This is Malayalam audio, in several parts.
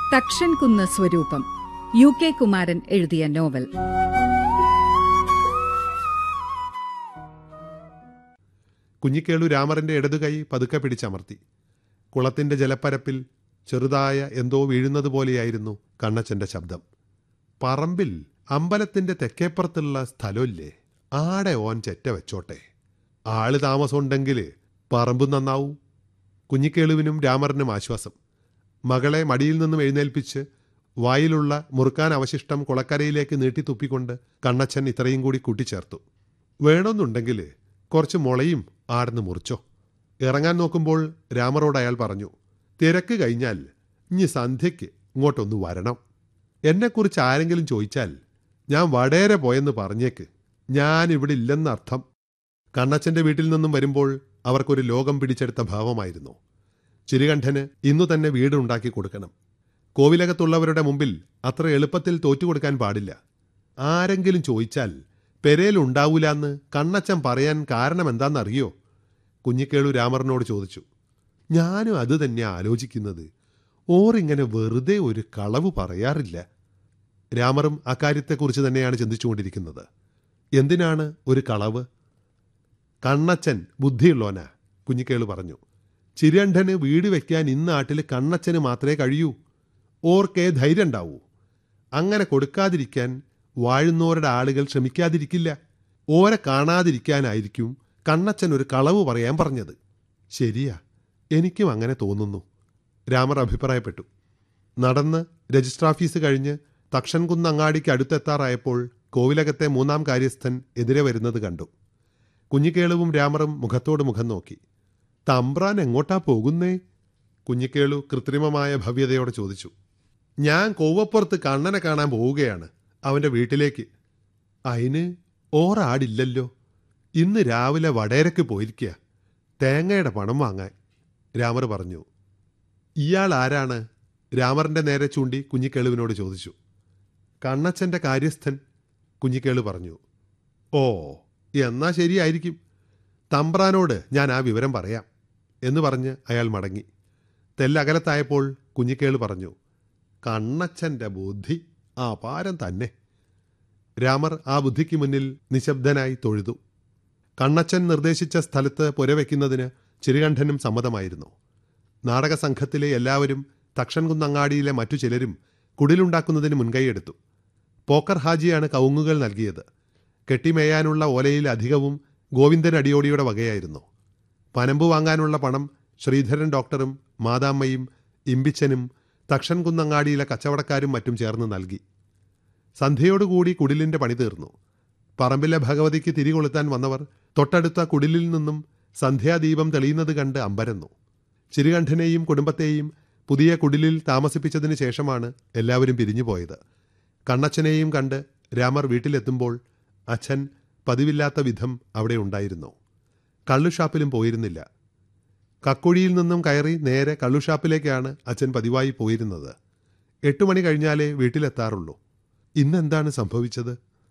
തക്ഷൻ കുന്ന് സ്വരൂപം യു കെ കുമാരൻ എഴുതിയ നോവൽ കുഞ്ഞിക്കേളു രാമറിന്റെ ഇടതുകൈ പതുക്കെ പിടിച്ചമർത്തി കുളത്തിന്റെ ജലപ്പരപ്പിൽ ചെറുതായ എന്തോ വീഴുന്നത് പോലെയായിരുന്നു കണ്ണച്ചന്റെ ശബ്ദം പറമ്പിൽ അമ്പലത്തിന്റെ തെക്കേപ്പുറത്തുള്ള സ്ഥലമില്ലേ ആടെ ഓൻ ചെറ്റ വെച്ചോട്ടെ ആള് താമസമുണ്ടെങ്കിൽ പറമ്പ് നന്നാവൂ കുഞ്ഞിക്കേളുവിനും രാമറിനും ആശ്വാസം മകളെ മടിയിൽ നിന്നും എഴുന്നേൽപ്പിച്ച് വായിലുള്ള മുറുക്കാൻ അവശിഷ്ടം കുളക്കരയിലേക്ക് നീട്ടി തുപ്പിക്കൊണ്ട് കണ്ണച്ചൻ ഇത്രയും കൂടി കൂട്ടിച്ചേർത്തു വേണമെന്നുണ്ടെങ്കിൽ കുറച്ച് മുളയും ആടന്ന് മുറിച്ചോ ഇറങ്ങാൻ നോക്കുമ്പോൾ രാമറോട് അയാൾ പറഞ്ഞു തിരക്ക് കഴിഞ്ഞാൽ ഇനി സന്ധ്യയ്ക്ക് ഇങ്ങോട്ടൊന്ന് വരണം എന്നെക്കുറിച്ച് ആരെങ്കിലും ചോദിച്ചാൽ ഞാൻ വടേരെ പോയെന്ന് പറഞ്ഞേക്ക് ഞാൻ ഇവിടെ ഇല്ലെന്നർത്ഥം കണ്ണച്ചന്റെ വീട്ടിൽ നിന്നും വരുമ്പോൾ അവർക്കൊരു ലോകം പിടിച്ചെടുത്ത ഭാവമായിരുന്നു ചിരുകണ്ഠന് ഇന്നു തന്നെ വീട് ഉണ്ടാക്കി കൊടുക്കണം കോവിലകത്തുള്ളവരുടെ മുമ്പിൽ അത്ര എളുപ്പത്തിൽ തോറ്റുകൊടുക്കാൻ പാടില്ല ആരെങ്കിലും ചോദിച്ചാൽ പെരയിലുണ്ടാവൂലെന്ന് കണ്ണച്ചൻ പറയാൻ കാരണം എന്താണെന്നറിയോ കുഞ്ഞിക്കേളു രാമറിനോട് ചോദിച്ചു ഞാനും അത് തന്നെ ആലോചിക്കുന്നത് ഓറിങ്ങനെ വെറുതെ ഒരു കളവ് പറയാറില്ല രാമറും അക്കാര്യത്തെക്കുറിച്ച് തന്നെയാണ് ചിന്തിച്ചുകൊണ്ടിരിക്കുന്നത് എന്തിനാണ് ഒരു കളവ് കണ്ണച്ചൻ ബുദ്ധിയുള്ളോനാ കുഞ്ഞിക്കേളു പറഞ്ഞു ചിരണ്ടന് വീട് വെക്കാൻ ഇന്നാട്ടിൽ കണ്ണച്ചന് മാത്രമേ കഴിയൂ ഓർക്കേ ധൈര്യം ഉണ്ടാവൂ അങ്ങനെ കൊടുക്കാതിരിക്കാൻ വാഴുന്നവരുടെ ആളുകൾ ശ്രമിക്കാതിരിക്കില്ല ഓരെ കാണാതിരിക്കാനായിരിക്കും കണ്ണച്ചൻ ഒരു കളവ് പറയാൻ പറഞ്ഞത് ശരിയാ എനിക്കും അങ്ങനെ തോന്നുന്നു രാമർ അഭിപ്രായപ്പെട്ടു നടന്ന് രജിസ്റ്റർ ഓഫീസ് കഴിഞ്ഞ് തക്ഷൻകുന്ന് അങ്ങാടിക്ക് അടുത്തെത്താറായപ്പോൾ കോവിലകത്തെ മൂന്നാം കാര്യസ്ഥൻ എതിരെ വരുന്നത് കണ്ടു കുഞ്ഞിക്കേളുവും രാമറും മുഖത്തോട് മുഖം നോക്കി തമ്പ്രാൻ എങ്ങോട്ടാ പോകുന്നേ കുഞ്ഞിക്കേളു കൃത്രിമമായ ഭവ്യതയോടെ ചോദിച്ചു ഞാൻ കോവപ്പുറത്ത് കണ്ണനെ കാണാൻ പോവുകയാണ് അവന്റെ വീട്ടിലേക്ക് അതിന് ഓറാടില്ലല്ലോ ഇന്ന് രാവിലെ വടേരക്ക് പോയിരിക്കുക തേങ്ങയുടെ പണം വാങ്ങാൻ രാമർ പറഞ്ഞു ഇയാൾ ആരാണ് രാമറിന്റെ നേരെ ചൂണ്ടി കുഞ്ഞിക്കേളുവിനോട് ചോദിച്ചു കണ്ണച്ചന്റെ കാര്യസ്ഥൻ കുഞ്ഞിക്കേളു പറഞ്ഞു ഓ എന്നാ ശരിയായിരിക്കും തമ്പ്രാനോട് ഞാൻ ആ വിവരം പറയാം എന്ന് പറഞ്ഞ് അയാൾ മടങ്ങി തെല്ലകലത്തായപ്പോൾ കുഞ്ഞിക്കേള് പറഞ്ഞു കണ്ണച്ചന്റെ ബുദ്ധി അപാരം തന്നെ രാമർ ആ ബുദ്ധിക്ക് മുന്നിൽ നിശബ്ദനായി തൊഴുതു കണ്ണച്ചൻ നിർദ്ദേശിച്ച സ്ഥലത്ത് പുരവെക്കുന്നതിന് ചിരുകണ്ഠനും സമ്മതമായിരുന്നു നാടക സംഘത്തിലെ എല്ലാവരും തക്ഷൻകുന്നങ്ങാടിയിലെ മറ്റു ചിലരും കുടിലുണ്ടാക്കുന്നതിന് മുൻകൈയെടുത്തു പോക്കർ ഹാജിയാണ് കവുങ്ങുകൾ നൽകിയത് കെട്ടിമേയാനുള്ള ഓലയിൽ അധികവും ഗോവിന്ദൻ അടിയോടിയുടെ വകയായിരുന്നു പനമ്പ് വാങ്ങാനുള്ള പണം ശ്രീധരൻ ഡോക്ടറും മാതാമ്മയും ഇമ്പിച്ചനും തക്ഷൻകുന്നങ്ങാടിയിലെ കച്ചവടക്കാരും മറ്റും ചേർന്ന് നൽകി സന്ധ്യയോടുകൂടി കുടിലിന്റെ പണി തീർന്നു പറമ്പിലെ ഭഗവതിക്ക് തിരികൊളുത്താൻ വന്നവർ തൊട്ടടുത്ത കുടിലിൽ നിന്നും സന്ധ്യാദീപം തെളിയുന്നത് കണ്ട് അമ്പരന്നു ചിരുകണ്ഠനെയും കുടുംബത്തെയും പുതിയ കുടിലിൽ താമസിപ്പിച്ചതിന് ശേഷമാണ് എല്ലാവരും പിരിഞ്ഞുപോയത് കണ്ണച്ചനെയും കണ്ട് രാമർ വീട്ടിലെത്തുമ്പോൾ അച്ഛൻ പതിവില്ലാത്ത വിധം അവിടെ ഉണ്ടായിരുന്നു കള്ളുഷാപ്പിലും പോയിരുന്നില്ല കക്കുഴിയിൽ നിന്നും കയറി നേരെ കള്ളുഷാപ്പിലേക്കാണ് അച്ഛൻ പതിവായി പോയിരുന്നത് എട്ടു മണി കഴിഞ്ഞാലേ വീട്ടിലെത്താറുള്ളൂ ഇന്നെന്താണ് സംഭവിച്ചത്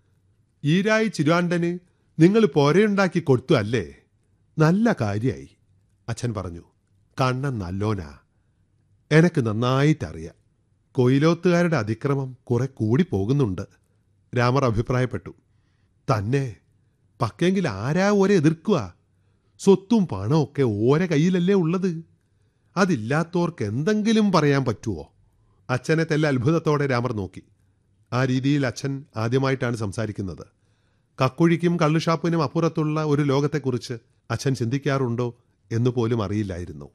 ഈരായി ചിരുവാണ്ടന് നിങ്ങൾ പോരയുണ്ടാക്കി കൊടുത്തു അല്ലേ നല്ല കാര്യായി അച്ഛൻ പറഞ്ഞു കണ്ണൻ നല്ലോനാ എനക്ക് നന്നായിട്ടറിയാം കൊയിലോത്തുകാരുടെ അതിക്രമം കുറെ കൂടി പോകുന്നുണ്ട് രാമർ അഭിപ്രായപ്പെട്ടു തന്നെ പക്കെങ്കിൽ ആരാ ഓരെ എതിർക്കുക സ്വത്തും പണമൊക്കെ ഓരെ കയ്യിലല്ലേ ഉള്ളത് അതില്ലാത്തവർക്ക് എന്തെങ്കിലും പറയാൻ പറ്റുമോ അച്ഛനെ തെല്ല അത്ഭുതത്തോടെ രാമർ നോക്കി ആ രീതിയിൽ അച്ഛൻ ആദ്യമായിട്ടാണ് സംസാരിക്കുന്നത് കക്കുഴിക്കും കള്ളുഷാപ്പിനും അപ്പുറത്തുള്ള ഒരു ലോകത്തെക്കുറിച്ച് അച്ഛൻ ചിന്തിക്കാറുണ്ടോ എന്ന് പോലും അറിയില്ലായിരുന്നു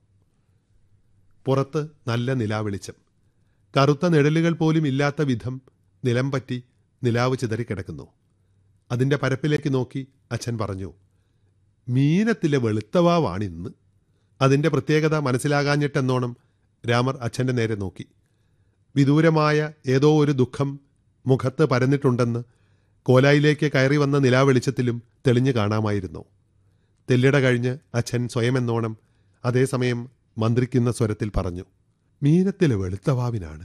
പുറത്ത് നല്ല നിലാവെളിച്ചം കറുത്ത നിഴലുകൾ പോലും ഇല്ലാത്ത വിധം നിലം പറ്റി നിലാവ് ചിതറിക്കിടക്കുന്നു അതിന്റെ പരപ്പിലേക്ക് നോക്കി അച്ഛൻ പറഞ്ഞു മീനത്തിലെ വെളുത്തവാവാണിന്ന് അതിന്റെ പ്രത്യേകത മനസ്സിലാകാഞ്ഞിട്ടെന്നോണം രാമർ അച്ഛന്റെ നേരെ നോക്കി വിദൂരമായ ഏതോ ഒരു ദുഃഖം മുഖത്ത് പരന്നിട്ടുണ്ടെന്ന് കോലായിലേക്ക് കയറി വന്ന നിലാവെളിച്ചത്തിലും തെളിഞ്ഞു കാണാമായിരുന്നു തെല്ലിട കഴിഞ്ഞ് അച്ഛൻ സ്വയമെന്നോണം അതേസമയം മന്ത്രിക്കുന്ന സ്വരത്തിൽ പറഞ്ഞു മീനത്തിലെ വെളുത്തവാവിനാണ്